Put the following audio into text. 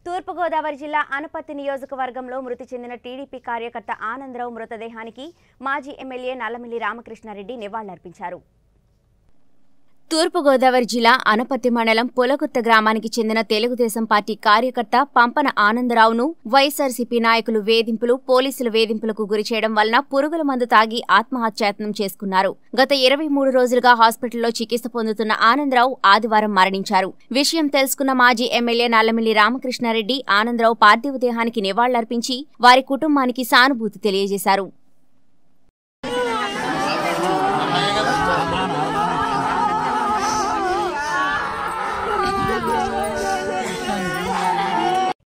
తూర్పుగోదావరి జిల్లా అనపత్తి నియోజకవర్గంలో మృతి చెందిన టీడీపీ కార్యకర్త ఆనందరావు మృతదేహానికి మాజీ ఎమ్మెల్యే నల్లమిల్లి రామకృష్ణారెడ్డి నివాళులర్పించారు తూర్పుగోదావరి జిల్లా అనపత్తి మండలం పొలగుత్త గ్రామానికి చెందిన తెలుగుదేశం పార్టీ కార్యకర్త పంపన ఆనందరావును వైఎస్ఆర్సీపీ నాయకులు వేధింపులు పోలీసుల వేధింపులకు గురి చేయడం వలన పురుగుల మందు తాగి ఆత్మహత్యాయత్నం చేసుకున్నారు గత ఇరవై మూడు రోజులుగా హాస్పిటల్లో చికిత్స పొందుతున్న ఆనందరావు ఆదివారం మరణించారు విషయం తెలుసుకున్న మాజీ ఎమ్మెల్యే నల్లమిల్లి రామకృష్ణారెడ్డి ఆనందరావు పార్థివ దేహానికి నివాళులర్పించి వారి కుటుంబానికి సానుభూతి తెలియజేశారు